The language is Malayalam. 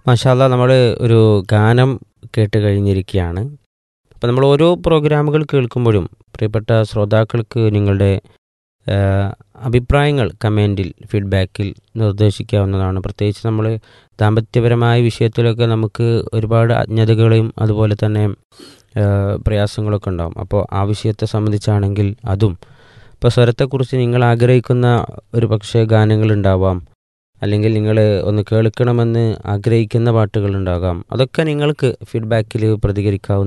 മാഷാല്ല നമ്മൾ ഒരു ഗാനം കേട്ട് കഴിഞ്ഞിരിക്കുകയാണ് അപ്പോൾ നമ്മൾ ഓരോ പ്രോഗ്രാമുകൾ കേൾക്കുമ്പോഴും പ്രിയപ്പെട്ട ശ്രോതാക്കൾക്ക് നിങ്ങളുടെ ആ, അഭിപ്രായങ്ങൾ കമൻറ്റിൽ ഫീഡ്ബാക്കിൽ നിർദ്ദേശിക്കാവുന്നതാണ് പ്രത്യേകിച്ച് നമ്മൾ ദാമ്പത്യപരമായ വിഷയത്തിലൊക്കെ നമുക്ക് ഒരുപാട് അജ്ഞതകളെയും അതുപോലെ തന്നെ ആ, പ്രയാസങ്ങളൊക്കെ ഉണ്ടാവും അപ്പോൾ ആ വിഷയത്തെ സംബന്ധിച്ചാണെങ്കിൽ അതും ഇപ്പോൾ സ്വരത്തെക്കുറിച്ച് നിങ്ങൾ ആഗ്രഹിക്കുന്ന ഒരു പക്ഷേ ഗാനങ്ങളുണ്ടാവാം അല്ലെങ്കിൽ നിങ്ങൾ ഒന്ന് കേൾക്കണമെന്ന് ആഗ്രഹിക്കുന്ന പാട്ടുകളുണ്ടാകാം അതൊക്കെ നിങ്ങൾക്ക് ഫീഡ്ബാക്കിൽ പ്രതികരിക്കാവുന്ന